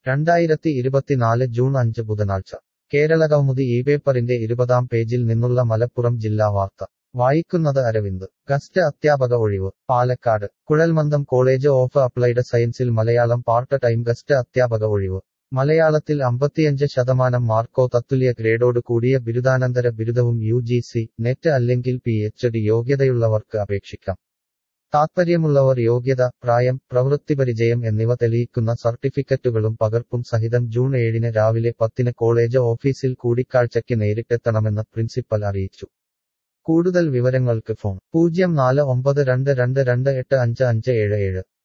രണ്ടായിരത്തി ഇരുപത്തിനാല് ജൂൺ അഞ്ച് ബുധനാഴ്ച കേരളകൗമുദി ഈ പേപ്പറിന്റെ ഇരുപതാം പേജിൽ നിന്നുള്ള മലപ്പുറം ജില്ലാ വാർത്ത വായിക്കുന്നത് അരവിന്ദ് ഗസ്റ്റ് അധ്യാപക ഒഴിവ് പാലക്കാട് കുഴൽമന്ദം കോളേജ് ഓഫ് അപ്ലൈഡ് സയൻസിൽ മലയാളം പാർട്ട് ടൈം ഗസ്റ്റ് അധ്യാപക ഒഴിവ് മലയാളത്തിൽ അമ്പത്തിയഞ്ച് ശതമാനം മാർക്കോ തത്തുല്യ ഗ്രേഡോട് കൂടിയ ബിരുദാനന്തര ബിരുദവും യു ജി സി നെറ്റ് അല്ലെങ്കിൽ പി എച്ച് ഡി യോഗ്യതയുള്ളവർക്ക് അപേക്ഷിക്കാം താത്പര്യമുള്ളവർ യോഗ്യത പ്രായം പ്രവൃത്തിപരിചയം എന്നിവ തെളിയിക്കുന്ന സർട്ടിഫിക്കറ്റുകളും പകർപ്പും സഹിതം ജൂൺ ഏഴിന് രാവിലെ പത്തിന് കോളേജ് ഓഫീസിൽ കൂടിക്കാഴ്ചയ്ക്ക് നേരിട്ടെത്തണമെന്ന് പ്രിൻസിപ്പൽ അറിയിച്ചു കൂടുതൽ വിവരങ്ങൾക്ക് ഫോൺ പൂജ്യം നാല് ഒമ്പത് രണ്ട് രണ്ട് രണ്ട് എട്ട് അഞ്ച് അഞ്ച് ഏഴ് ഏഴ്